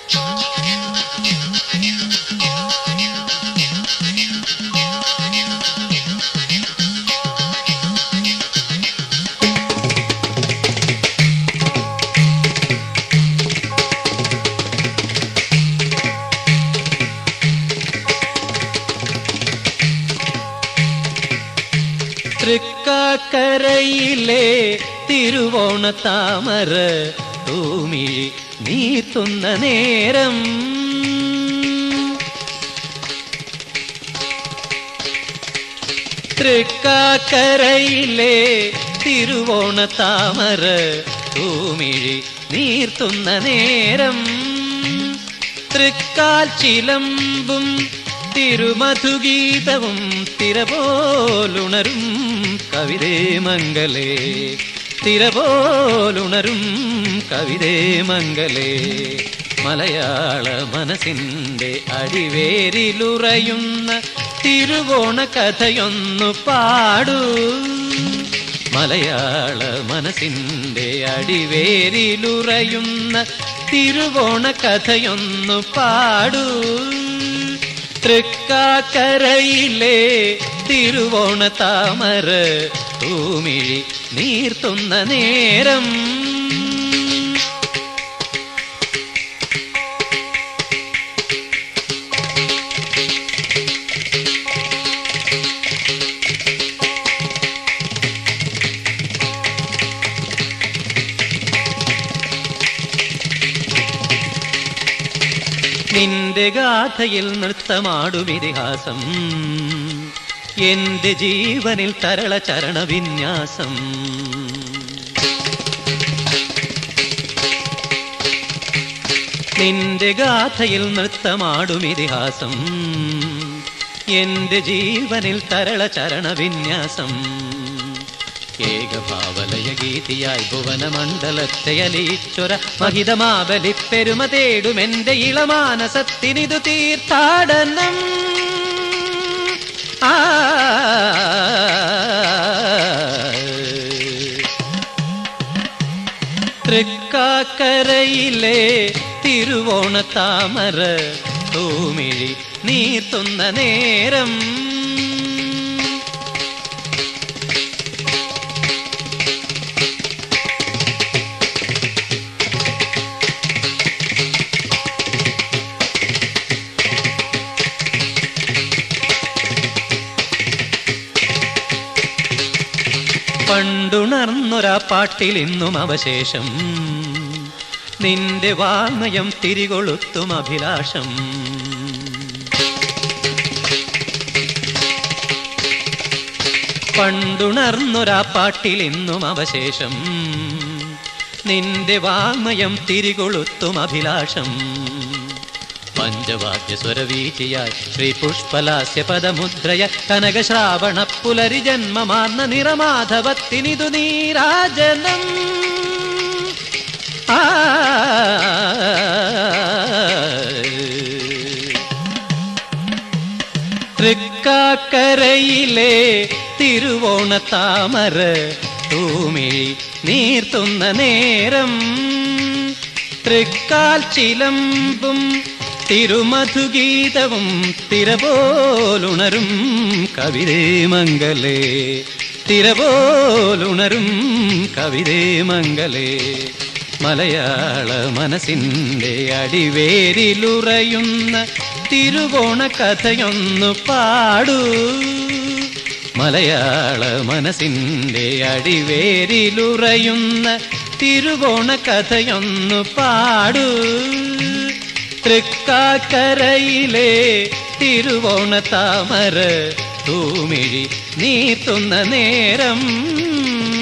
തൃക്കാക്കരയിലെ തിരുവോണ താമര തൂമിഴി നീത്തുന്ന നേരം തൃക്കാക്കരയിലെ തിരുവോണ താമര തൂമിഴി നീർത്തുന്ന നേരം തൃക്കാൽ ചിലമ്പും തിരുമധുഗീതവും തിരപോലുണരും കവിതേ മംഗലേ തിരപോലുണരും കവിതേ മംഗലേ മലയാള മനസ്സിൻ്റെ അടിവേരിലുറയുന്ന തിരുവോണ കഥയൊന്നു പാടൂ മലയാള മനസ്സിൻ്റെ അടിവേരിലുറയുന്ന തിരുവോണ കഥയൊന്നു പാടൂ തൃക്കാക്കരയിലെ തിരുവോണ താമര തൂമിഴി നീർത്തുന്ന നേരം നിന്റെ ഗാഥയിൽ നൃത്തമാടും ഇതിഹാസം എന്റെ ജീവനിൽ തരള ചരണ വിന്യാസം നിന്റെ ഗാഥയിൽ നൃത്തമാടും ഇതിഹാസം എന്റെ ജീവനിൽ തരള ചരണ വിന്യാസം ഏകഭാവലയ ഗീതിയായി ഭുവനമണ്ഡലത്തെ അലീശ്വര മഹിതമാബലി പെരുമ തേടും എന്റെ ഇളമാനസത്തിനിതു തീർത്ഥാടനം ആ തൃക്കാക്കരയിലെ തിരുവോണ താമര തൂമിഴി നീർത്തുന്ന നേരം പണ്ടുണർന്നൊരാ പാട്ടിൽ ഇന്നും അവശേഷം നിന്റെ വാമയം തിരികൊളുത്തും അഭിലാഷം പണ്ടുണർന്നൊരാ പാട്ടിൽ ഇന്നും അവശേഷം നിന്റെ വാമയം തിരികൊളുത്തും അഭിലാഷം പഞ്ചവാദ്യ സ്വരവീചിയായി ശ്രീ പുഷ്പലാസ്യ പദമുദ്രയ കനകശ്രാവണ പുലരി ജന്മമാർന്ന നിറമാധവത്തിനിതു നീരാജനം ആ തൃക്കാക്കരയിലെ തിരുവോണ താമര തൂമിഴി നീർത്തുന്ന നേരം തൃക്കാൽ ചിലമ്പും തിരുമധുഗീതവും തിരപോലുണരും കവിതേ മംഗലേ തിരപോലുണരും കവിതേ മംഗലേ മലയാള മനസ്സിൻ്റെ അടിവേരിലുറയുന്ന തിരുവോണ കഥയൊന്നു പാടൂ മലയാള മനസ്സിൻ്റെ അടിവേരിലുറയുന്ന തിരുവോണ കഥയൊന്നു പാടൂ തൃക്കാക്കരയിലെ തിരുവോണ താമര തൂമിഴി നീത്തുന്ന നേരം